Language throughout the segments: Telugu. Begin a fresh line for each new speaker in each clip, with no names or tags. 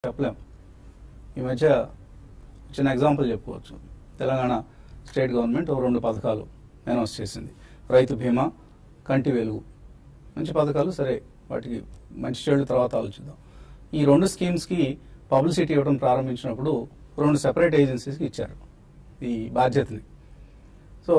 చెప్పలేం ఈ మధ్య చిన్న ఎగ్జాంపుల్ చెప్పుకోవచ్చు తెలంగాణ స్టేట్ గవర్నమెంట్ ఓ రెండు పథకాలు అనౌన్స్ చేసింది రైతు బీమా కంటి వెలుగు మంచి పథకాలు సరే వాటికి మంచి చెడు తర్వాత ఆలోచిద్దాం ఈ రెండు స్కీమ్స్కి పబ్లిసిటీ ఇవ్వడం ప్రారంభించినప్పుడు రెండు సెపరేట్ ఏజెన్సీస్కి ఇచ్చారు ఈ బాధ్యతని సో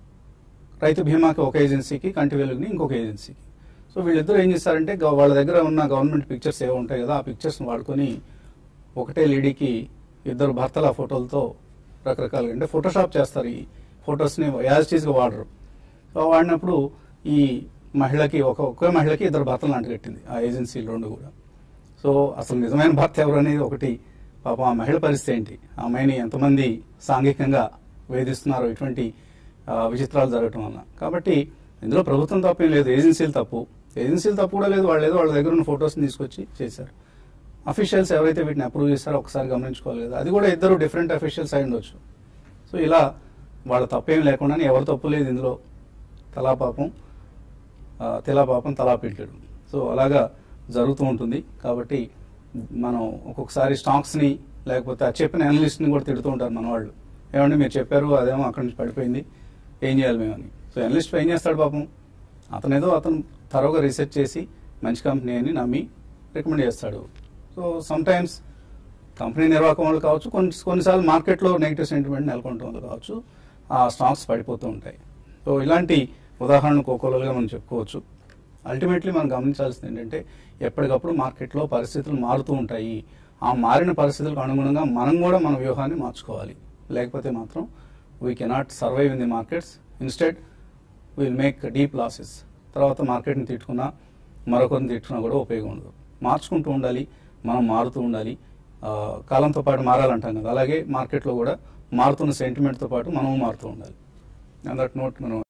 రైతు బీమాకి ఒక ఏజెన్సీకి కంటి వెలుగుని ఇంకొక ఏజెన్సీకి సో వీళ్ళిద్దరూ ఏం చేస్తారంటే గవ- వాళ్ళ దగ్గర ఉన్న గవర్నమెంట్ పిక్చర్స్ ఏవో ఉంటాయి కదా ఆ పిక్చర్స్ని వాడుకొని ఒకటే లేడీకి ఇద్దరు భర్తల ఫోటోలతో రకరకాలుగా అంటే ఫోటోషాప్ చేస్తారు ఈ ఫొటోస్ని యాజ్ టీజ్గా వాడరు సో వాడినప్పుడు ఈ మహిళకి ఒక ఒకే మహిళకి ఇద్దరు భర్తలు అంటగట్టింది ఆ ఏజెన్సీలు రెండు కూడా సో అసలు నిజమైన భర్త ఎవరు అనేది ఒకటి పాపం ఆ మహిళ పరిస్థితి ఏంటి ఆ అమ్మాయిని ఎంతమంది సాంఘికంగా వేధిస్తున్నారో ఇటువంటి ఆ, విచిత్రాలు జరగటం వల్ల కాబట్టి ఇందులో ప్రభుత్వం తప్పేం లేదు ఏజెన్సీలు తప్పు ఏజెన్సీలు తప్పు కూడా లేదు వాళ్ళు ఏదో వాళ్ళ దగ్గర ఉన్న ఫొటోస్ని తీసుకొచ్చి చేశారు అఫీషియల్స్ ఎవరైతే వీటిని అప్రూవ్ చేస్తారో ఒకసారి గమనించుకోవాలి కదా అది కూడా ఇద్దరు డిఫరెంట్ అఫీషియల్స్ అయి ఉండొచ్చు సో ఇలా వాళ్ళ తప్పేం లేకుండా ఎవరు తప్పు లేదు ఇందులో తలా పాపం ఆ, తెలా పాపం తలా పిట్టడు సో అలాగా జరుగుతూ ఉంటుంది కాబట్టి మనం ఒక్కొక్కసారి స్టాక్స్ని లేకపోతే ఆ చెప్పిన అనలిస్ట్ని కూడా తిడుతూ ఉంటారు మన వాళ్ళు ఏమంటే మీరు చెప్పారు అదేమో అక్కడి నుంచి పడిపోయింది ఏం చేయాలి మేము అని సో అనలిస్ట్ ఏం చేస్తాడు పాపం అతనేదో అతను తరోగా రీసెర్చ్ చేసి మంచి కంపెనీ అని నమ్మి రికమెండ్ చేస్తాడు సో సమ్ టైమ్స్ కంపెనీ నిర్వాహకం వాళ్ళు కావచ్చు కొన్ని కొన్నిసార్లు మార్కెట్లో నెగిటివ్ సెంటిమెంట్ నెలకొనడం వల్ల కావచ్చు ఆ స్టాక్స్ పడిపోతూ ఉంటాయి సో ఇలాంటి ఉదాహరణలు కోకోలుగా మనం చెప్పుకోవచ్చు అల్టిమేట్లీ మనం గమనించాల్సింది ఏంటంటే ఎప్పటికప్పుడు మార్కెట్లో పరిస్థితులు మారుతూ ఉంటాయి ఆ మారిన పరిస్థితులకు అనుగుణంగా మనం కూడా మన వ్యూహాన్ని మార్చుకోవాలి లేకపోతే మాత్రం we cannot survive in the markets instead will make deep losses తర్వాత మార్కెట్ని తిట్టుకున్నా మరొకరిని తిట్టుకున్నా కూడా ఉపయోగం ఉండదు మార్చుకుంటూ ఉండాలి మనం మారుతూ ఉండాలి ఆ, కాలంతో పాటు మారాలంటాం కదా అలాగే మార్కెట్లో కూడా మారుతున్న సెంటిమెంట్తో పాటు మనము మారుతూ ఉండాలి దట్ నోట్ మనం